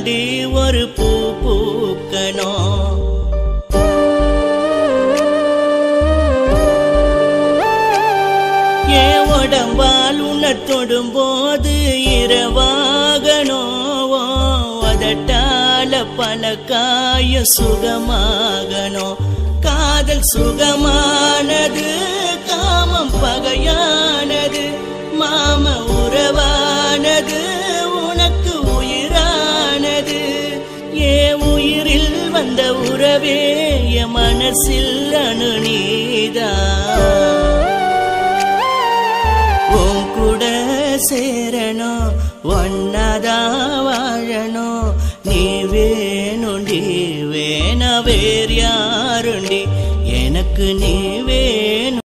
தாண்டி ஒரு பூ பூக்கணும் என் உடம்பால் உன்னை தொடும்போது இரவாகனோ அதட்டால பல காய சுகமாகனோ காதல் சுகமானது காமம் பகையானது மாம உறவானது உனக்கு உயிரானது ஏ உயிரில் வந்த உறவே என் மனசில் அணு நீதான் உன் கூட சேரணும் ஒன்னாதான் வாழணும் நீ வேணுண்டி வேண வேறு யாருண்டி எனக்கு நீ வேணும்